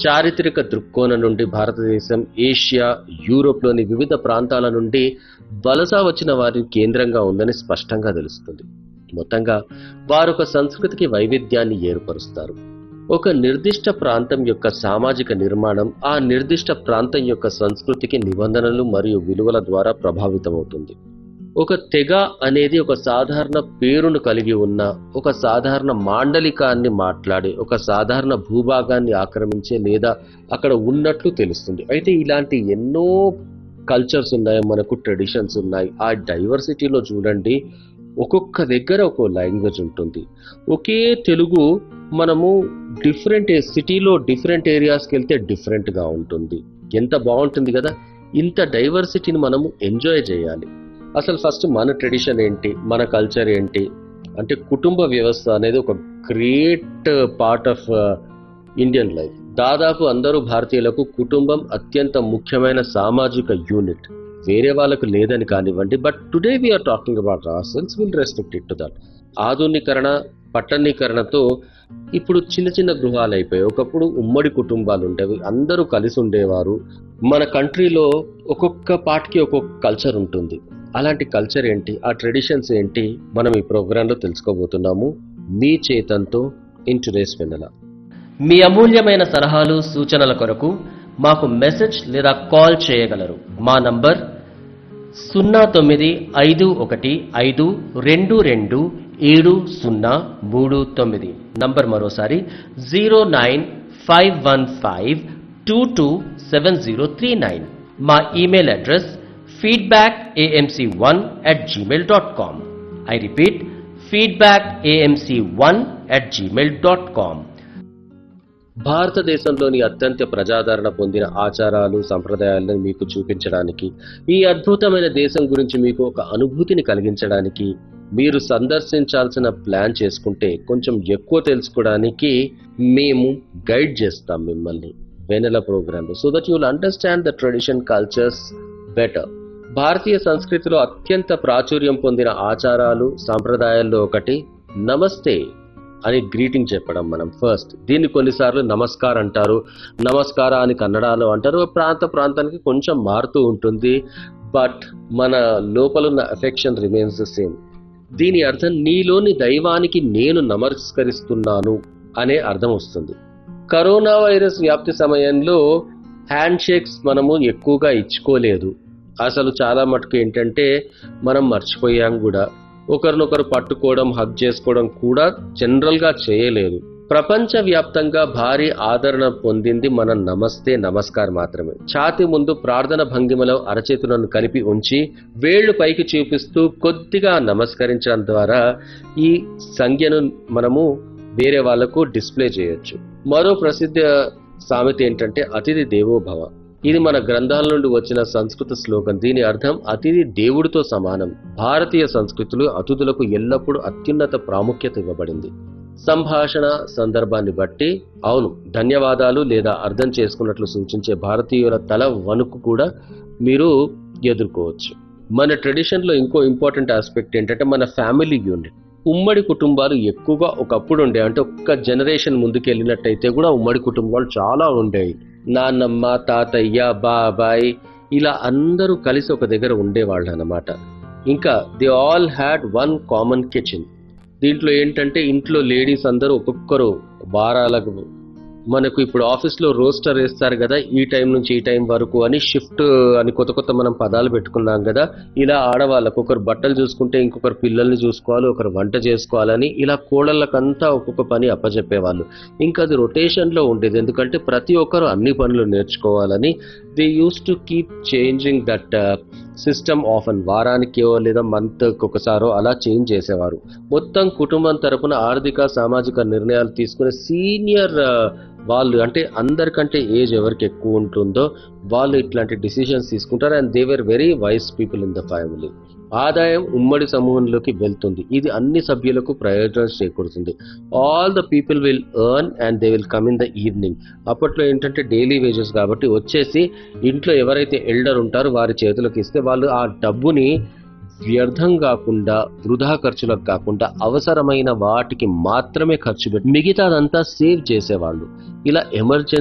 చారిత్రక దృక్కోణం నుండి భారతదేశం ఏషియా యూరోప్లోని వివిధ ప్రాంతాల నుండి వలస వచ్చిన వారి కేంద్రంగా ఉందని స్పష్టంగా తెలుస్తుంది మొత్తంగా వారు ఒక సంస్కృతికి వైవిధ్యాన్ని ఏర్పరుస్తారు ఒక నిర్దిష్ట ప్రాంతం యొక్క సామాజిక నిర్మాణం ఆ నిర్దిష్ట ప్రాంతం యొక్క సంస్కృతికి నిబంధనలు మరియు విలువల ద్వారా ప్రభావితమవుతుంది ఒక తెగ అనేది ఒక సాధారణ పేరును కలిగి ఉన్న ఒక సాధారణ మాండలికాన్ని మాట్లాడే ఒక సాధారణ భూభాగాన్ని ఆక్రమించే లేదా అక్కడ ఉన్నట్లు తెలుస్తుంది అయితే ఇలాంటి ఎన్నో కల్చర్స్ ఉన్నాయి మనకు ట్రెడిషన్స్ ఉన్నాయి ఆ డైవర్సిటీలో చూడండి ఒక్కొక్క దగ్గర ఒక్కో లాంగ్వేజ్ ఉంటుంది ఒకే తెలుగు మనము డిఫరెంట్ సిటీలో డిఫరెంట్ ఏరియాస్కి వెళ్తే డిఫరెంట్గా ఉంటుంది ఎంత బాగుంటుంది కదా ఇంత డైవర్సిటీని మనము ఎంజాయ్ చేయాలి అసలు ఫస్ట్ మన ట్రెడిషన్ ఏంటి మన కల్చర్ ఏంటి అంటే కుటుంబ వ్యవస్థ అనేది ఒక great part of Indian life దాదాపు అందరూ భారతీయులకు కుటుంబం అత్యంత ముఖ్యమైన సామాజిక యూనిట్ వేరే వాళ్ళకు లేదని కానివ్వండి but today we're talking about our selves will restrict it to that ఆధునీకరణ పట్టణీకరణతో ఇప్పుడు చిన్న చిన్న గృహాలు అయిపోయాయి ఒకప్పుడు ఉమ్మడి కుటుంబాలు ఉండేవి అందరూ కలిసి ఉండేవారు మన కంట్రీలో ఒక్కొక్క పార్ట్కి ఒక్కొక్క కల్చర్ ఉంటుంది అలాంటి కల్చర్ ఏంటి ఆ ట్రెడిషన్స్ ఏంటి మనం ఈ ప్రోగ్రాంలో తెలుసుకోబోతున్నాము మీ చేతంతో ఇన్ టుడేస్ వెన్నెల మీ అమూల్యమైన సలహాలు సూచనల కొరకు మాకు మెసేజ్ లేదా కాల్ చేయగలరు మా నంబర్ సున్నా తొమ్మిది ఐదు ఒకటి ఐదు రెండు రెండు ఏడు సున్నా మూడు తొమ్మిది నంబర్ మరోసారి zero nine five one five two two seven zero three nine మా email address feedback AMC one at Gmail dot com I repeat feedback AMC one at Gmail dot com భారతదేశంలోని అత్యంత ప్రజాదరణ పొందిన ఆచారాలు సంప్రదాయాలను మీకు చూపించడానికి ఈ అద్భుతమైన దేశం గురించి మీకు ఒక అనుభూతిని కలిగించడానికి మీరు సందర్శించాల్సిన ప్లాన్ చేసుకుంటే కొంచెం ఎక్కువ తెలుసుకోవడానికి మేము గైడ్ చేస్తాం మిమ్మల్ని Vennela programme so that you'll understand the tradition cultures better భారతీయ సంస్కృతిలో అత్యంత ప్రాచుర్యం పొందిన ఆచారాలు సాంప్రదాయాల్లో ఒకటి నమస్తే అని గ్రీటింగ్ చెప్పడం మనం ఫస్ట్ దీన్ని కొన్నిసార్లు నమస్కార్ అంటారు నమస్కార అని కన్నడలో అంటారు ప్రాంత ప్రాంతానికి కొంచెం మారుతూ ఉంటుంది బట్ మన లోపలున్న ఎఫెక్షన్ రిమైన్స్ ద సేమ్ దీని అర్థం నీలోని దైవానికి నేను నమస్కరిస్తున్నాను అనే అర్థం వస్తుంది కరోనా వైరస్ వ్యాప్తి సమయంలో హ్యాండ్ షేక్స్ మనము ఎక్కువగా ఇచ్చుకోలేదు అసలు చాలా మటుకు ఏంటంటే మనం మర్చిపోయాం కూడా ఒకరినొకరు పట్టుకోవడం హగ్ చేసుకోవడం కూడా జనరల్గా చేయలేదు ప్రపంచ వ్యాప్తంగా భారీ ఆదరణ పొందింది మన నమస్తే నమస్కార్ మాత్రమే ఛాతి ముందు ప్రార్థన భంగిమలో అరచేతులను కలిపి ఉంచి వేళ్లు పైకి చూపిస్తూ కొద్దిగా నమస్కరించడం ద్వారా ఈ సంజ్ఞను మనము వేరే వాళ్లకు డిస్ప్లే చేయొచ్చు మరో ప్రసిద్ధ సామెత ఏంటంటే అతిథి దేవోభవ ఇది మన గ్రంథాల నుండి వచ్చిన సంస్కృత శ్లోకం దీని అర్థం అతిథి దేవుడితో సమానం భారతీయ సంస్కృతిలో అతిథులకు ఎల్లప్పుడూ అత్యున్నత ప్రాముఖ్యత ఇవ్వబడింది సంభాషణ సందర్భాన్ని బట్టి అవును ధన్యవాదాలు లేదా అర్థం చేసుకున్నట్లు సూచించే భారతీయుల తల వణుకు కూడా మీరు ఎదుర్కోవచ్చు మన ట్రెడిషన్లో ఇంకో ఇంపార్టెంట్ ఆస్పెక్ట్ ఏంటంటే మన ఫ్యామిలీ యూనిట్ ఉమ్మడి కుటుంబాలు ఎక్కువగా ఒకప్పుడు ఉండే అంటే ఒక్క జనరేషన్ ముందుకు వెళ్ళినట్టయితే కూడా ఉమ్మడి కుటుంబాలు చాలా ఉండేవి నాన్నమ్మ తాతయ్య బాబాయ్ ఇలా అందరూ కలిసి ఒక దగ్గర ఉండేవాళ్ళు అన్నమాట ఇంకా they all had one common kitchen దీంట్లో ఏంటంటే ఇంట్లో లేడీస్ అందరూ ఒక్కొక్కరు వారాలకు మనకు ఇప్పుడు ఆఫీస్లో రోస్టర్ వేస్తారు కదా ఈ టైం నుంచి ఈ టైం వరకు అని షిఫ్ట్ అని కొత్త కొత్త మనం పదాలు పెట్టుకున్నాం కదా ఇలా ఆడవాళ్ళకు ఒకరు బట్టలు చూసుకుంటే ఇంకొకరు పిల్లల్ని చూసుకోవాలి ఒకరు వంట చేసుకోవాలని ఇలా కోడళ్ళకంతా ఒక్కొక్క పని అప్పచెప్పేవాళ్ళు ఇంకా అది రొటేషన్లో ఉండేది ఎందుకంటే ప్రతి ఒక్కరు అన్ని పనులు నేర్చుకోవాలని they used to keep changing that system of అన్ వారానికో లేదా మంత్ ఒకసారో అలా చేంజ్ చేసేవారు మొత్తం కుటుంబం తరపున ఆర్థిక సామాజిక నిర్ణయాలు తీసుకునే సీనియర్ వాళ్ళు అంటే అందరికంటే ఏజ్ ఎవరికి ఎక్కువ ఉంటుందో వాళ్ళు ఇట్లాంటి డిసిషన్స్ తీసుకుంటారు and they were very wise people in the family ఆదాయం ఉమ్మడి సమూహంలోకి వెళ్తుంది ఇది అన్ని సభ్యులకు ప్రయోజనం చేకూరుతుంది all the people will earn and they will come in the evening అప్పట్లో ఏంటంటే డైలీ వేజెస్ కాబట్టి వచ్చేసి ఇంట్లో ఎవరైతే ఎల్డర్ ఉంటారో వారి చేతులకు ఇస్తే వాళ్ళు ఆ డబ్బుని వ్యర్థం కాకుండా వృధా ఖర్చులకు కాకుండా అవసరమైన వాటికి మాత్రమే ఖర్చు పెట్టి మిగతాదంతా సేవ్ చేసేవాళ్ళు ఇలా ఎమర్జెన్సీ